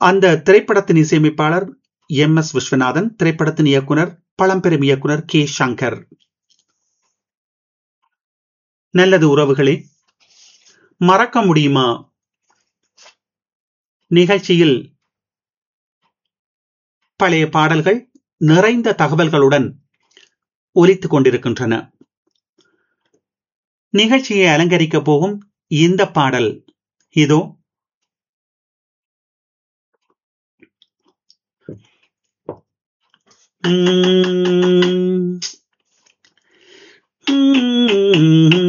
அந்த திரைப்படத்தின் இசையமைப்பாளர் எம் எஸ் விஸ்வநாதன் திரைப்படத்தின் இயக்குனர் பழம்பெரும் இயக்குனர் கே சங்கர் நல்லது உறவுகளே மறக்க முடியுமா நிகழ்ச்சியில் பழைய பாடல்கள் நிறைந்த தகவல்களுடன் ஒலித்துக் கொண்டிருக்கின்றன நிகழ்ச்சியை அலங்கரிக்க போகும் இந்த பாடல் இதோ உம் உம்